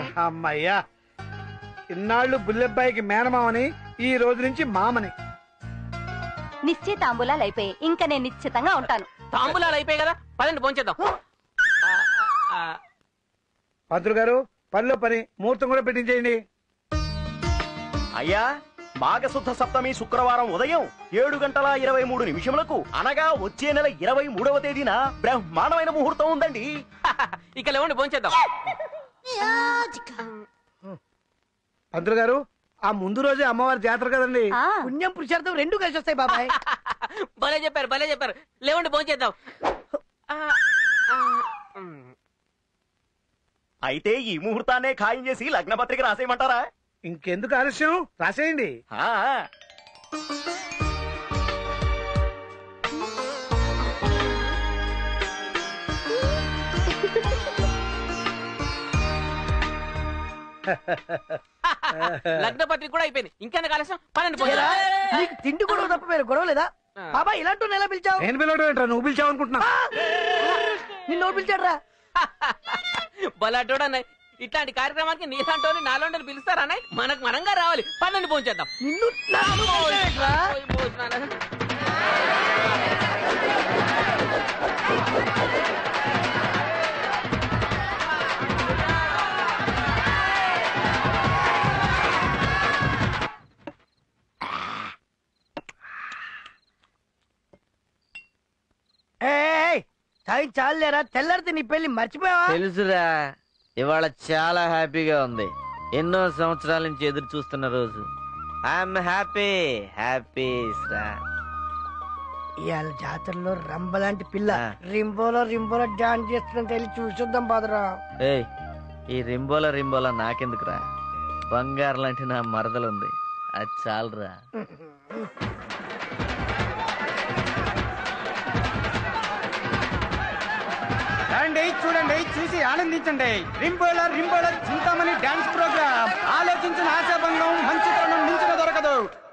అమ్మయ్యా ఇన్నాళ్ళు బుల్లెబ్బాయికి మేనమామని ఈ రోజు నుంచి మామని నిశ్చితాంబులాలు అయిపోయి ఇంకా నేను నిశ్చితంగా ఉంటాను తాంబూలాలు అయిపోయాయి కదా పదండి పోంచేద్దాం ఆ, ఆ, పంతులు గారు పనిలో పని ముహూర్తం కూడా పెట్టించేయండి అయ్యా మాఘశుద్ధ సప్తమి శుక్రవారం ఉదయం ఏడు గంటల ఇరవై మూడు నిమిషములకు అనగా వచ్చే నెల ఇరవై మూడవ తేదీన బ్రహ్మాండమైన ముహూర్తం ఉందండి ఇక లేవండి పోంచేద్దాం పంతులు గారు ఆ ముందు రోజే అమ్మవారి జాతర కదండి ఆ, పుణ్యం పురుషార్థం రెండు కలిసి వస్తాయి బాబాయ్ భలే చెప్పారు భలే చెప్పారు లేవండి పోంచేద్దాం ఆ, ఆ, ఉమ్. అయితే ఈ ముహూర్తాన్నే ఖాయం చేసి లగ్న పత్రిక రాసేయమంటారా ఇంకెందుకు ఆలస్యం రాసేయండి ఆ, లగ్న పత్రిక కూడా అయిపోయింది ఇంకెందుకు ఆలస్యం పదండి ఏరా, పోంచేద్దాం నీకు తిండి గొడవ తప్ప వేరే గొడవ లేదా బాబాయ్ ఇలాంటి ఎలా పిలిచావు నేను పిలవడం ఏంట్రా నువ్వు పిలిచావు అనుకుంటున్నా నిన్ను పిలిచాడు రా బలాటోడు అన్నయ్య ఇట్లాంటి కార్యక్రమానికి నీలాంటి నాలోంటి పిలుస్తారా అన్నయ్య మనకు మనంగా రావాలి పదండి పోంచేద్దాం నిన్ను నన్ను పిలిచాడేట్రా? పోయి పోసినాను. ఏయ్ చాయ్ చాలేరా తెల్లారితే నీ పెళ్లి మర్చిపోయావా తెలుసురా ఇవాళ చాలా హ్యాపీగా ఉంది ఎన్నో సంవత్సరాల నుంచి ఎదురు చూస్తున్న రోజు ఐఎమ్ హ్యాపీ హ్యాపీ ఇవాళ జాతరలో రంబలాంటి పిల్ల ఆ. రింబోలో రింబోలో డాన్స్ చేస్తుందని తెలిసి చూసొద్దాం బాదరా ఏయ్ ఈ రింబోల రింబోల నాకెందుకురా బంగారం లాంటి నా మరదలుంది అది చాలరా రండి చూడండి చూసి ఆనందించండి రింబోల రింబోల చింతామణి డాన్స్ ప్రోగ్రామ్ ఆలోచించిన ఆశాభంగం మంచి తరుణం మించిన దొరకదు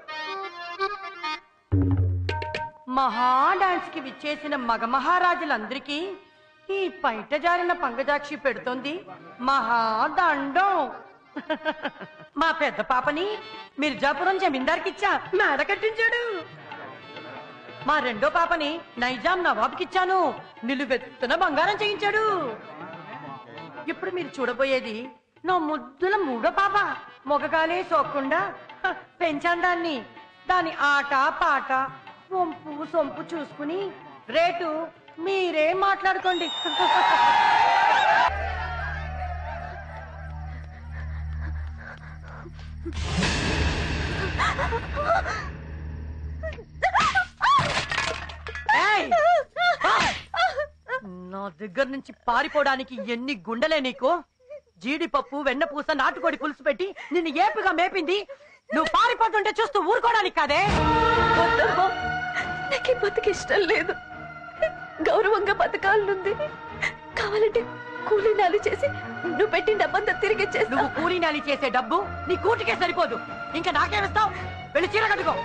మహా డాన్స్ కి విచ్చేసిన మగ మహారాజులందరికీ ఈ పైట జారిన పంగజాక్షి పెడుతోంది మహా దండం మా పెద్ద పాపని మిర్జాపురం జమీందార్కిచ్చా మేడ కట్టించాడు మా రెండో పాపని నైజాం నవాబ్కిచ్చాను నిలువెత్తున బంగారం చేయించాడు ఇప్పుడు మీరు చూడబోయేది నా ముద్దుల మూడో పాప మొగగాలే సోకుండా హ, పెంచాను దాన్ని దాని ఆట పాట వంపు సొంపు చూసుకుని రేటు మీరే మాట్లాడుకోండి ఏయ్! నా దగ్గర నుంచి పారిపోవడానికి ఎన్ని గుండెలే నీకు జీడిపప్పు వెన్నపూస నాటుకోడి పులుసు పెట్టి నిన్ను ఏపుగా మేపింది నువ్వు పారిపోతుంటే చూస్తూ ఊరుకోవడానికి కాదే వద్దమ్మా నాకు ఈ బతుకు ఇష్టం లేదు గౌరవంగా బతకాలనుంది కావాలంటే కూలీనాలు చేసి నువ్వు పెట్టిన డబ్బంతా తిరిగి నువ్వు కూలీ నాలి చేసే డబ్బు నీ కూటికే సరిపోదు ఇంకా నాకేమిస్తావు వెళ్ళి చీర కట్టుకో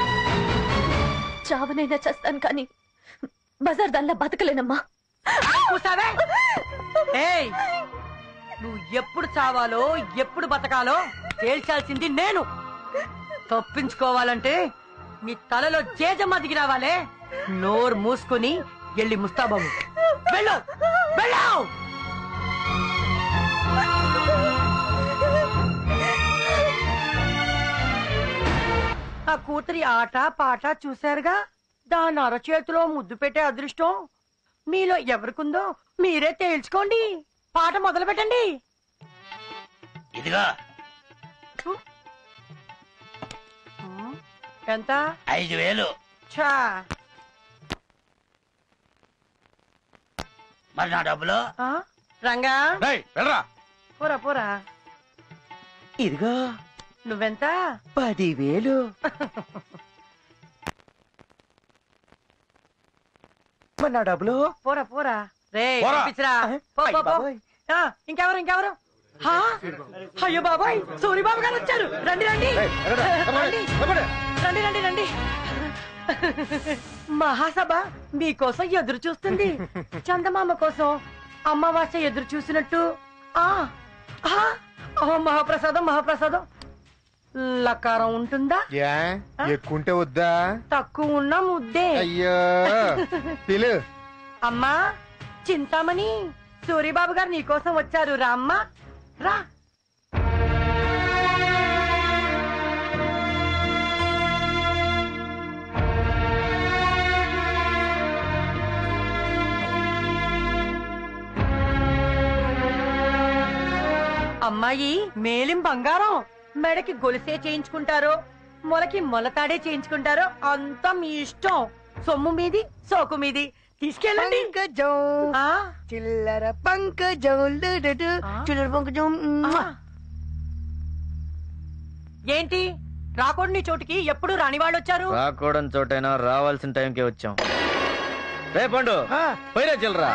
చావనైనా చేస్తాను కానీ బజార్ దానిలా బతకలేనమ్మా చూసావే ఏయ్ నువ్వు ఎప్పుడు చావాలో ఎప్పుడు బతకాలో తేల్చాల్సింది నేను తప్పించుకోవాలంటే నీ తలలో జేజమ్మ దిగి రావాలే నోరు మూసుకొని వెళ్ళి ముస్తాబాబు వెళ్ళు వెళ్ళావు ఆ కూతురి ఆట పాట చూశారుగా దాని అరచేతిలో ముద్దు పెట్టే అదృష్టం మీలో ఎవరికుందో మీరే తేల్చుకోండి పాట మొదలు పెట్టండి ఇదిగో ఎంత ఐదు వేలు ఛా మరి నా డబ్బులు ఆ? రంగా వెళ్ళరా పోరా పోరా ఇదిగో నువ్వెంత పదివేలు మరి నా డబ్బులు పోరా పోరా రే పోరా. పంపించరా పో, అయ్య పో, పో. బాబోయ్. ఆ, ఇంకెవరు ఇంకెవరు హా? అయ్యో బాబాయ్ సూరిబాబు గారు వచ్చారు రండి రండి రండి రండి రండి రండి మహాసభ మీకోసం ఎదురు చూస్తుంది చందమామ కోసం అమావాస్య ఎదురు చూసినట్టు ఆ ఆ, ఓ మహాప్రసాదం మహాప్రసాదం లకారం ఉంటుందా యా ఎక్కుంటే వద్దా తక్కువ ఉన్న ముద్దే అయ్యో పిలు అమ్మా చింతామణి సూరిబాబు గారు నీకోసం వచ్చారు రా అమ్మా రా అమ్మాయి మేలిం బంగారం మెడకి గొలుసే చేయించుకుంటారో మొలకి మొలతాడే చేయించుకుంటారో అంతా మీ ఇష్టం సొమ్ము మీది సోకు మీది తీసుకెళ్ళండి పంకజం ఆ చిల్లర పంకజం లుడుడు, చిల్లర పంకజం మ్మ్. ఏంటి రాకూడని చోటుకి ఎప్పుడు రాని వాళ్ళు వచ్చారు రాకూడని చోటైనా రావాల్సిన టైంకే వచ్చాం రే పండు ఆ, పోయిరా చిల్లరా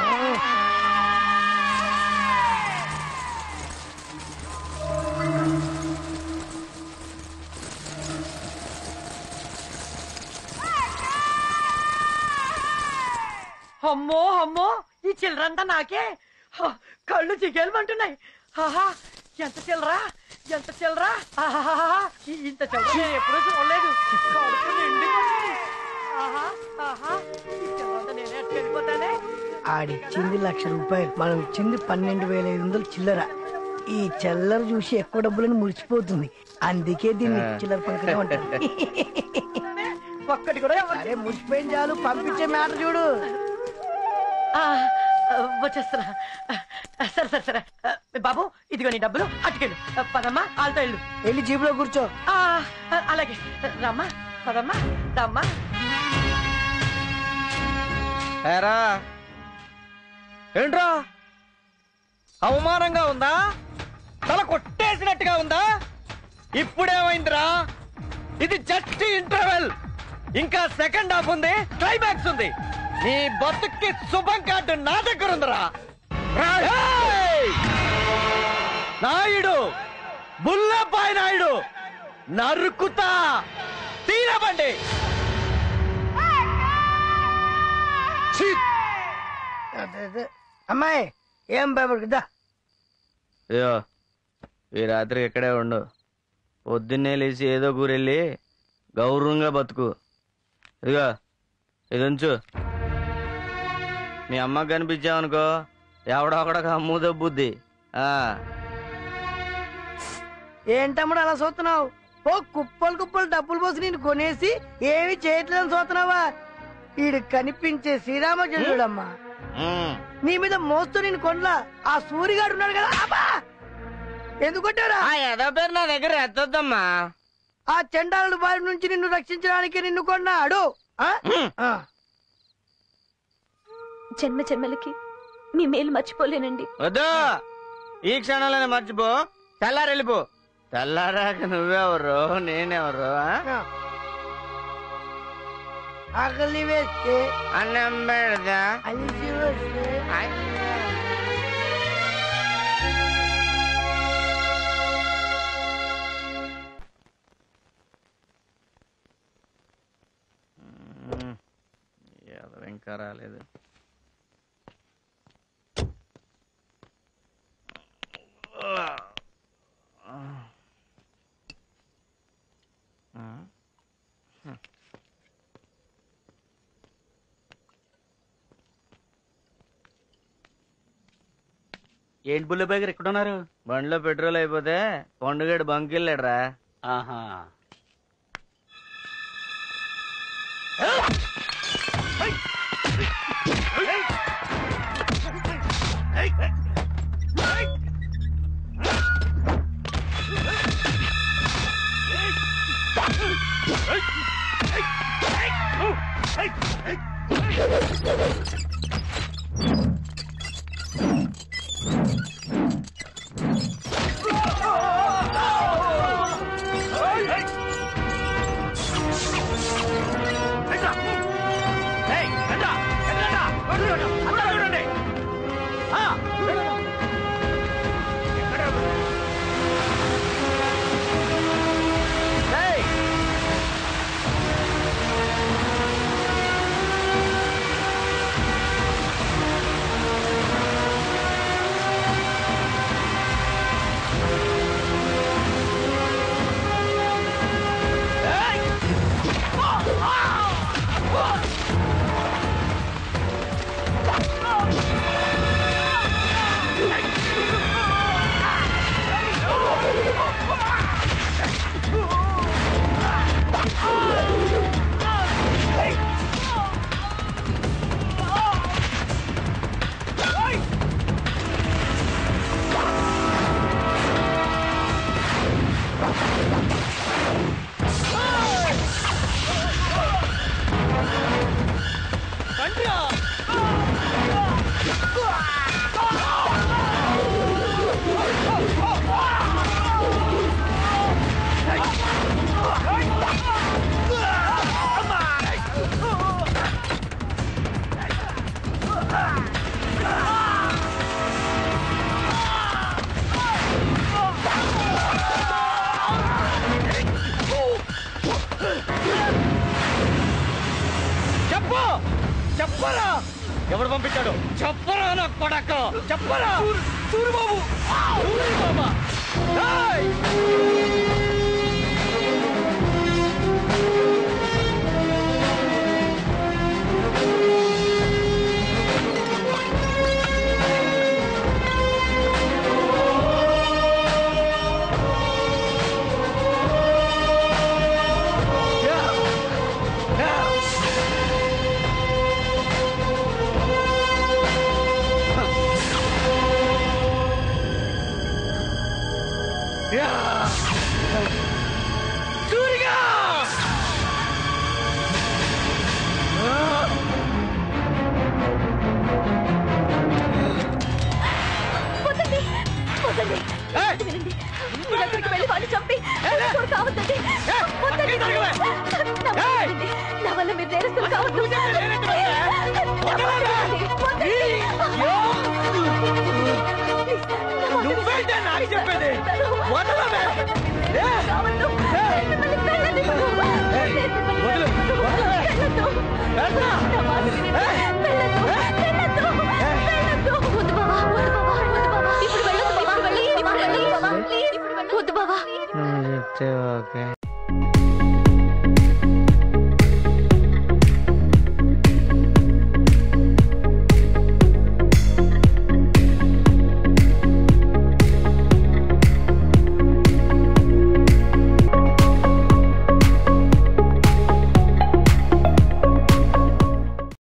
అమ్మో అమ్మో ఈ చిల్లరంతా నాకే హ, కళ్ళు చిగేలమంటున్నాయి ఆహా ఎంత చిల్లరా ఎంత చిల్లరా ఆహాహాహా, ఈ- ఇంత చిల్లర నేను ఎప్పుడూ చూడలేదు కడుపు నిండిపోయింది. ఆహా, ఆహా, ఈ చిల్లరంతా నేనే ఎత్తుకు వెళ్ళిపోతానే ఆడిచ్చింది లక్ష రూపాయలు మనం ఇచ్చింది పన్నెండు వేల ఐదు వందలు చిల్లర ఈ చిల్లర చూసి ఎక్కువ డబ్బులని మురిసిపోతుంది అందుకే దీన్ని చిల్లర పంకజం అంటారు ఒక్కటి కూడా ఎవరు- అరే మురిసిపోయిన చాలు పంపించే మ్యాటర్ చూడు ఆ, వచ్చేస్తున్నా సరే సరే సరే బాబు ఇదిగో నీ డబ్బులు అటుకెళ్ళు పదమ్మా వాళ్ళతో వెళ్ళు వెళ్ళి జీబులో కూర్చో ఆ, అలాగే రమ్మా పదమ్మా రమ్మా ఏరా ఏంట్రా అవమానంగా ఉందా తల కొట్టేసినట్టుగా ఉందా ఇప్పుడేమైందిరా ఇది జస్ట్ ఇంటర్వెల్ ఇంకా సెకండ్ హాఫ్ ఉంది క్లైమాక్స్ ఉంది నీ బతుక్కి శుభం కార్డు నా దగ్గర ఉందిరా ఏయ్! నాయుడు బుల్లపాయ్ నాయుడు నరుకుతా తీరబండి అదే, అదే. అమ్మాయి ఏం భయపడకుదా అయ్యో ఈ రాత్రికి ఇక్కడే ఉండు పొద్దున్నే లేచి ఏదో కూరెళ్ళి గౌరవంగా బతుకు ఇదిగో ఇది ఉంచు మీ అమ్మకి కనిపించావనుకో ఎవడో ఒకడొక అమ్ము దబ్బుద్ది ఆ ఏంటమ్ముడు అలా చూస్తున్నావు ఓ కుప్పలు కుప్పలు డబ్బులు పోసి నేను కొనేసి ఏమి చేయట్లేదని చూస్తున్నావా ఈడు కనిపించే శ్రీరామచంద్రుడమ్మా ఉమ్. నీ మీద మోస్తూ నేను కొనలా ఆ సూరిగాడు ఉన్నాడు కదా అబ్బా ఎందుకు కొట్టారా ఆ ఏదో పేరు నా దగ్గర ఎత్తొద్దమ్మా ఆ చండాలుడు బారి నుంచి నిన్ను రక్షించడానికి నిన్ను కొన్నాడు ఆ? ఆ. జన్మ జన్మలకి మీ మేలు మర్చిపోలేనండి వద్దు ఈ క్షణంలోనే మర్చిపో తెల్లారి వెళ్ళిపో తెల్లారాక నువ్వెవరు నేనెవరు ఆ? ఆ. ఆకలి వేస్తే అన్నం పెడదా అలిసి వస్తే ఉమ్. ఎవరు ఇంకా రాలేదు ఏంటి బుల్లబాయ్ గారు ఎక్కడ ఉన్నారు బండిలో పెట్రోల్ అయిపోతే పండుగడు బంక్ వెళ్ళాడురా ఆహా ఏయ్! చెప్పు చెప్పరా ఎవరు పంపించాడు చెప్పరా నా కొడక చెప్పరా సూరిబాబు సూరిబాబా ఏయ్! సూరిగా వద్దండి వద్దండి వినండి మీ దగ్గరికి వెళ్ళి వాడిని చంపి కూడా కావద్దండి వద్దండి నా మాట వినండి. నా వల్ల మీరు నేరస్తులు కావద్దు నా మాట వినండి. వద్దండి. నువ్వేంటే నాకు చెప్పేది వదలవే ఏ! కావద్దు. మిమ్మల్ని వెళ్ళనివ్వను. వదిలు వదలవే వెళ్ళొద్దు. వెళ్తా. నా మాట వినండి. వెళ్ళొద్దు. వెళ్ళొద్దు. వెళ్ళొద్దు. వద్దు బావా. వద్దు బావా. వద్దు బావా. ఇప్పుడు వెళ్ళొద్దు బావా. ఇప్పుడు వెళ్ళొద్దు బావా. ఇప్పుడు వెళ్ళొద్దు బావా. ప్లీజ్. ఇప్పుడు వెళ్ళొద్దు. వద్దు బావా చెప్తే ఓకే